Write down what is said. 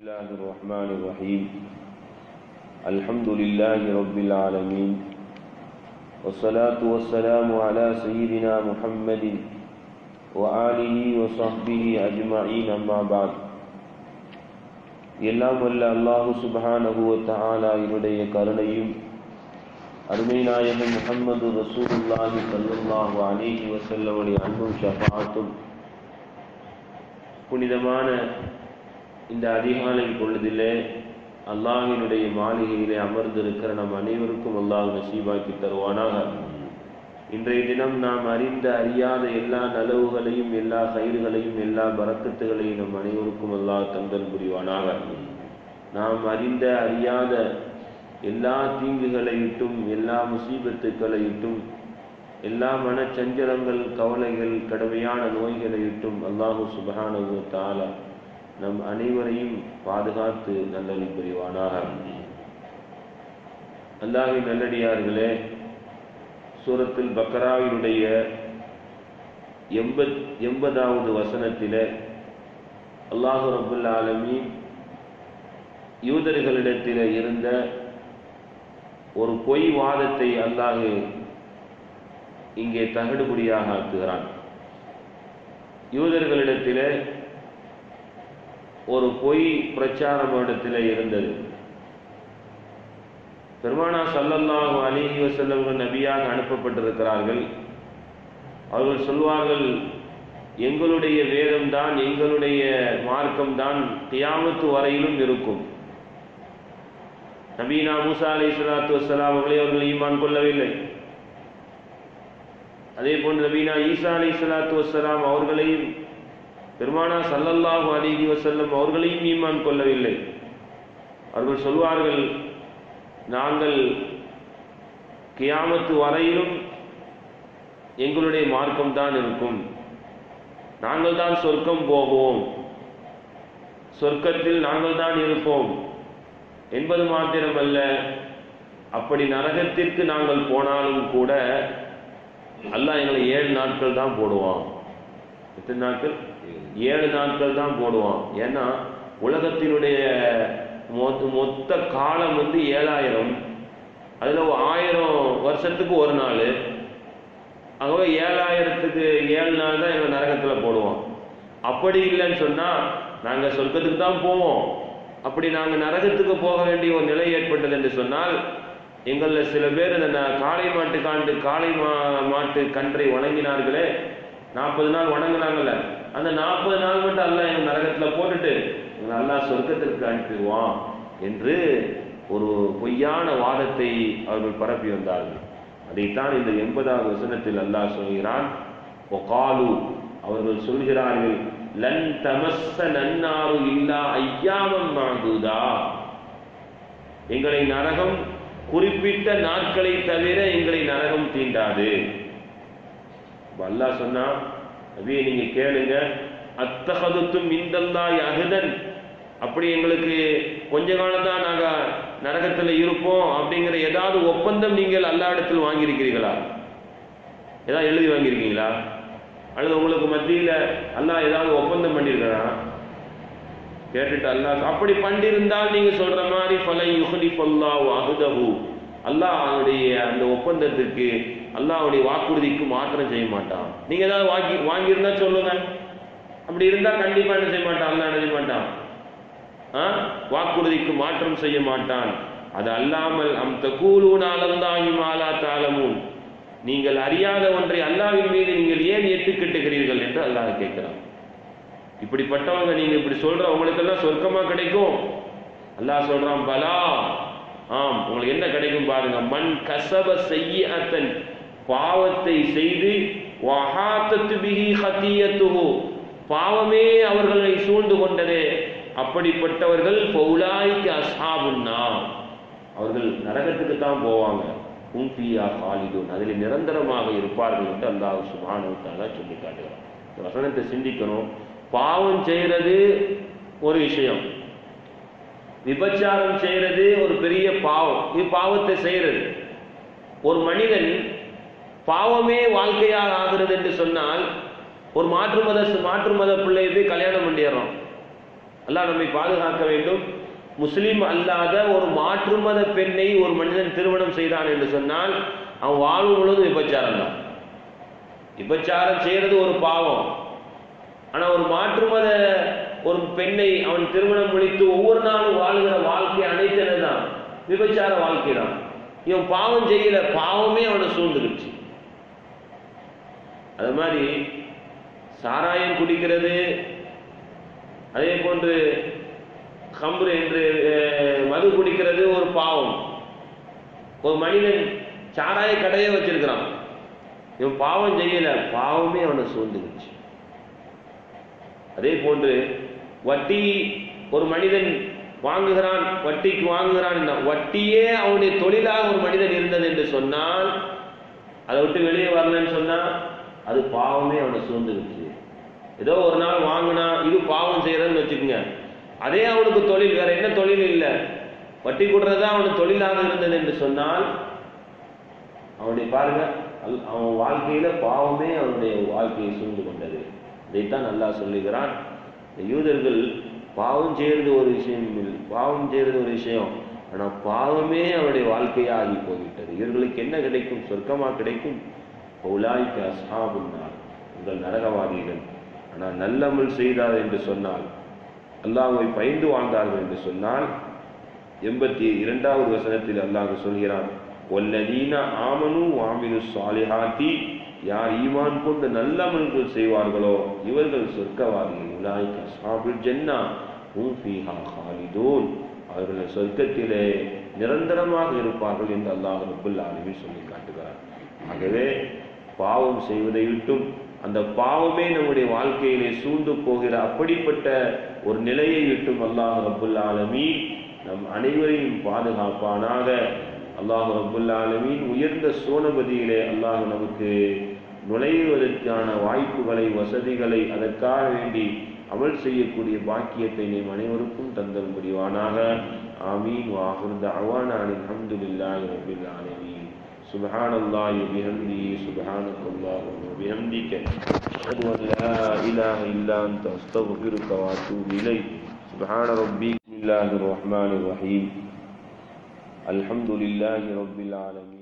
الله الرحمن الرحيم الحمد لله رب العالمين والصلاة والسلام على سيدنا محمد وآله وصحبه أجمعين أما بعد எல்லாம் வல்ல அல்லாஹு சுபஹானஹு வ தஆலாவினுடைய கருணையும் அருமை நாயகம் முஹம்மது ரசூலுல்லாஹி ஸல்லல்லாஹு அலைஹி வஸல்லமுடைய அன்பும் ஷஃபாஅத்தும் புனிதமான இந்த அதிகாலை பொழுதிலே அல்லாஹினுடைய மாளிகையிலே அமர்ந்திருக்கிற நம் அனைவருக்கும் அல்லாஹ் நசீபாக்கி தருவானாக இன்றைய தினம் நாம் அறிந்த அறியாத எல்லா நலவுகளையும் எல்லா கயிறுகளையும் எல்லா பறக்கத்துகளையும் நம் அனைவருக்கும் அல்லாஹ் தந்தல் புரிவானாக நாம் அறிந்த அறியாத எல்லா தீங்குகளையிட்டும் எல்லா முசீபத்துக்களையிட்டும் எல்லா மனச்சஞ்சலங்கள் கவலைகள் கடுமையான நோய்களையிட்டும் அல்லாஹு சுபஹானஹு தாலா நம் அனைவரையும் பாதுகாத்து நல்லொலி புரிவானாக அல்லாஹின் நல்லடியார்களே சூரத்தில் பக்கராவினுடைய எண்பத் எண்பதாவது வசனத்திலே அல்லாஹு ரபுல் ஆலமீன் யூதர்களிடத்தில் இருந்த ஒரு பொய் வாதத்தை அல்லாஹு இங்கே தகடுபடியாக ஆக்குகிறான் யூதர்களிடத்தில் ஒரு பொய் பிரச்சாரம் இடத்துல இருந்தது பெருமானா சல்லல்லாஹு அலிஹி வசல்லம் நபியாக அனுப்பப்பட்டிருக்கிறார்கள் அவர்கள் சொல்வார்கள் எங்களுடைய வேதம்தான் எங்களுடைய மார்க்கம்தான் கியாமத்து வரையிலும் இருக்கும் நபீனா மூசா அலி சலாத்து வசலாம் அவர்களை அவர்கள் ஈமான் கொள்ளவில்லை அதே போன்று நபீனா ஈசா அலி சலாத்து வசலாம் அவர்களையும் பெருமானா சல்லல்லாஹு அலிஹி வசல்லம் அவர்களையும் ஈமான் கொள்ளவில்லை அவர்கள் சொல்வார்கள் நாங்கள் கியாமத்து வரையிலும் எங்களுடைய மார்க்கம் தான் இருக்கும் நாங்கள் தான் சொர்க்கம் போவோம் சொர்க்கத்தில் நாங்கள் தான் இருப்போம் என்பது மாத்திரமல்ல அப்படி நரகத்திற்கு நாங்கள் போனாலும் கூட அல்லாஹ் எங்களை ஏழு நாட்கள் தான் போடுவான் எத்தனை நாட்கள் ஏழு நாட்கள் தான் போடுவான் ஏன்னா உலகத்தினுடைய மொத்த காலம் வந்து ஏழாயிரம் அதில் ஆயிரம் வருஷத்துக்கு ஒரு நாள் ஆகவே ஏழாயிரத்துக்கு ஏழு நாள் தான் எங்கள் நரகத்தில் போடுவோம் அப்படி இல்லைன்னு சொன்னால் நாங்கள் சொர்க்கத்துக்கு தான் போவோம் அப்படி நாங்கள் நரகத்துக்கு போக வேண்டிய ஒரு நிலை ஏற்பட்டது என்று சொன்னால் எங்களில் சில பேர் இந்த காளை மாட்டு காண்டு காளை மா மாட்டு கன்றை வணங்கினார்களே நாற்பது நாள் வணங்கினாங்கல்ல அந்த நாற்பது நாள் மட்டும் அல்ல எங்கள் நரகத்தில் போட்டுட்டு எங்களை அல்லா சொர்க்கத்திற்கு அனுப்பிடுவான் என்று ஒரு பொய்யான வாதத்தை அவர்கள் பரப்பி வந்தார்கள் அதைத்தான் இந்த எண்பதாவது வசனத்தில் அல்லாஹ் சொல்கிறான் ஒகாலு அவர்கள் சொல்கிறார்கள் லன் தமஸ்ஸ நன்னாரு இல்லா ஐயாமம் மாகுதா எங்களை நரகம் குறிப்பிட்ட நாட்களை தவிர எங்களை நரகம் தீண்டாது அல்லாஹ் சொன்னா அப்படியே நீங்க கேளுங்க அத்தகதுத்தும் இந்தல்லா அகுதன் அப்படி எங்களுக்கு கொஞ்ச காலம் தான் நாங்க நரகத்தில் இருப்போம் அப்படிங்கிற ஏதாவது ஒப்பந்தம் நீங்கள் அல்லா இடத்தில் வாங்கியிருக்கிறீர்களா ஏதாவது எழுதி வாங்கியிருக்கீங்களா அல்லது உங்களுக்கு மத்தியில் அல்லாஹ் ஏதாவது ஒப்பந்தம் பண்ணியிருக்கிறா கேட்டுட்டு அல்லாஹ் அப்படி பண்ணியிருந்தால் நீங்க சொல்ற மாதிரி பல யுகலி பல்லா அகுதகு அல்லாஹ் அவனுடைய அந்த ஒப்பந்தத்திற்கு அல்லாஹ்வுடைய வாக்குறுதிக்கு மாற்றம் செய்ய மாட்டான் நீங்க ஏதாவது வாங்கி வாங்கியிருந்தா சொல்லுங்க அப்படி இருந்தா கண்டிப்பா என்ன செய்ய மாட்டான் அல்லா என்ன செய்ய மாட்டான் வாக்குறுதிக்கு மாற்றம் செய்ய மாட்டான் அது அல்லாமல் அம் தகூலூன் அலந்தாகி மாலா தாளமும் நீங்கள் அறியாத ஒன்றை அல்லாவின் மீது நீங்கள் ஏன் ஏற்றுக்கட்டுகிறீர்கள் என்று அல்லாஹ் கேட்கிறான் இப்படிப்பட்டவங்க நீங்க இப்படி சொல்ற உங்களுக்கெல்லாம் சொர்க்கமா கிடைக்கும் அல்லாஹ் சொல்றான் பலா ஆம் உங்களுக்கு என்ன கிடைக்கும் பாருங்க மண் கசப செய்ய அத்தன் பாவத்தை செய்து வஹாத்தத்து பிஹி ஹத்தியத்துஹு பாவமே அவர்களை சூழ்ந்து கொண்டதே அப்படிப்பட்டவர்கள் பௌலாய்க்கு அசாபுன்னா அவர்கள் நரகத்துக்கு தான் போவாங்க கும்பியா காலிதுன் அதில் நிரந்தரமாக இருப்பார்கள் என்று அல்லாஹ் சுபானுத்தால சொல்லி காட்டுகிறார் இந்த வசனத்தை சிந்திக்கணும் பாவம் செய்யறது ஒரு விஷயம் விபச்சாரம் செய்யறது ஒரு பெரிய பாவம் இது பாவத்தை செய்யறது ஒரு மனிதன் பாவமே வாழ்க்கையாக ஆகிறது என்று சொன்னால் ஒரு மாற்று மத மாற்று மத பிள்ளையை போய் கல்யாணம் பண்ணிடுறோம் அல்லாஹ் நம்மை பாதுகாக்க வேண்டும் முஸ்லிம் அல்லாத ஒரு மாற்று மத பெண்ணை ஒரு மனிதன் திருமணம் செய்தான் என்று சொன்னால் அவன் வாழ்வு முழுவதும் விபச்சாரம் தான் விபச்சாரம் செய்யறது ஒரு பாவம் ஆனா ஒரு மாற்று மத ஒரு பெண்ணை அவன் திருமணம் முடித்து ஒவ்வொரு நாளும் வாழ்கிற வாழ்க்கை அனைத்து தான் விபச்சார வாழ்க்கை தான் இவன் பாவம் செய்யல பாவமே அவனை சூழ்ந்துருச்சு அது மாதிரி சாராயம் குடிக்கிறது அதே போன்று கம்பு என்று அஹ், மது குடிக்கிறது ஒரு பாவம் ஒரு மனிதன் சாராய கடையே வச்சிருக்கிறான் இவன் பாவம் செய்யல பாவமே அவனை சூழ்ந்துருச்சு அதே போன்று வட்டி ஒரு மனிதன் வாங்குகிறான் வட்டிக்கு வாங்குகிறான் என்ன? வட்டியே அவனுடைய தொழிலாக ஒரு மனிதன் இருந்தது என்று சொன்னால் அதை விட்டு வெளியே வரலன்னு சொன்னா அது பாவமே அவனை சூழ்ந்துருச்சு ஏதோ ஒரு நாள் வாங்கினா இது பாவம் செய்யறதுன்னு வச்சுக்கோங்க அதே அவனுக்கு தொழில் வேற என்ன தொழில் இல்லை வட்டி கொடுறது அவனுக்கு தொழிலாக இருந்தது என்று சொன்னால் அவனுடைய பாருங்க அல்- அவன் வாழ்க்கையில பாவமே அவனுடைய வாழ்க்கையை சூழ்ந்து கொண்டது இதைத்தான் அல்லாஹ் சொல்லுகிறான் இந்த யூதர்கள் பாவம் செய்யறது ஒரு விஷயம் இல்லை பாவம் செய்யறது ஒரு விஷயம் ஆனா பாவமே அவருடைய வாழ்க்கையா ஆகி போய்விட்டது இவர்களுக்கு என்ன கிடைக்கும் சொர்க்கமா கிடைக்கும் உலாய்க்கு அஸ்ஹாபுன்னார் உங்கள் நரகவாதிகள் ஆனால் நல்லமல் செய்தார் என்று சொன்னால் அல்லாஹ்வை பயந்து வாழ்ந்தார்கள் என்று சொன்னால் எண்பத்தி இரண்டாவது வசனத்தில் அல்லாஹ் சொல்கிறான் ஒல்லதீன ஆமனு வாமினு சாலிஹாத்தி யார் ஈமான் கொண்டு நல்ல அமல்கள் செய்வார்களோ இவர்கள் சொர்க்கவாதிகள் உலாய்க்க அஸ்ஹாபுல் ஜன்னா ஹும் ஃபீஹா ஹாலிதூன் அவர்கள் சொர்க்கத்திலே நிரந்தரமாக இருப்பார்கள் என்று அல்லாஹ் ரப்புல் ஆலமீன் சொல்லி காட்டுகிறார் ஆகவே பாவம் செய்வதை விட்டும் அந்த பாவமே நம்முடைய வாழ்க்கையிலே சூழ்ந்து போகிற அப்படிப்பட்ட ஒரு நிலையை விட்டும் அல்லாஹ் ரப்புல் ஆலமீன் நம் அனைவரையும் பாதுகாப்பானாக அல்லாஹ் ரப்புல் ஆலமீன் உயர்ந்த சோனபதியிலே அல்லாஹ் நமக்கு நுழைவதற்கான வாய்ப்புகளை வசதிகளை அதற்காக வேண்டி அமல் செய்யக்கூடிய பாக்கியத்தை நம் அனைவருக்கும் தந்தல் புரிவானாக ஆமீன் வாஹுர் தஅவானா அல்ஹம்துலில்லாஹி ரப்பில் ஆலமீன் سبحان الله وبحمده سبحانك اللهم وبحمدك أشهد أن لا إله إلا أنت أستغفرك وأتوب إليك سبحان ربي بسم الله الرحمن الرحيم الحمد لله رب العالمين